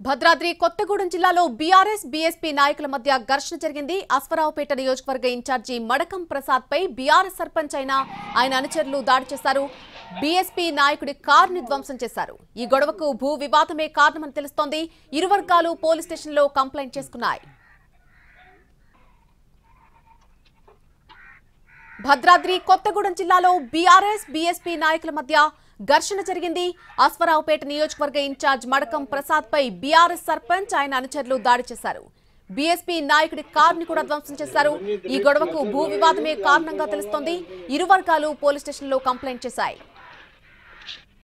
భద్రాద్రి కొత్తగూడెం జిల్లాలో BRS BSP నాయకుల మధ్య ఘర్షణ జరిగింది అశ్వరావుపేట నియోజకవర్గ ఇన్ఛార్జి మడకం ప్రసాద్ పై బీఆర్ఎస్ సర్పంచ్ అయిన ఆయన అనుచరులు దాడి చేశారు బీఎస్పీ నాయకుడి కారుని ధ్వంసం చేశారు ఈ గొడవకు భూ వివాదమే కారణమని తెలుస్తోంది ఇరు వర్గాలు పోలీస్ స్టేషన్లో కంప్లైంట్ చేసుకున్నాయి భద్రాద్రి కొత్తగూడెం జిల్లాలో బీఆర్ఎస్ బీఎస్పీ నాయకుల మధ్య ఘర్షణ జరిగింది అశ్వరావుపేట నియోజకవర్గ ఇన్ఛార్జ్ మడకం ప్రసాద్ పై బీఆర్ఎస్ సర్పంచ్ ఆయన అనుచరులు దాడి చేశారు బీఎస్పీ నాయకుడి కారుని కూడా ధ్వంసం చేశారు ఈ గొడవకు భూ వివాదమే కారణంగా తెలుస్తోంది ఇరు వర్గాలు పోలీస్ స్టేషన్లో కంప్లైంట్ చేశాయి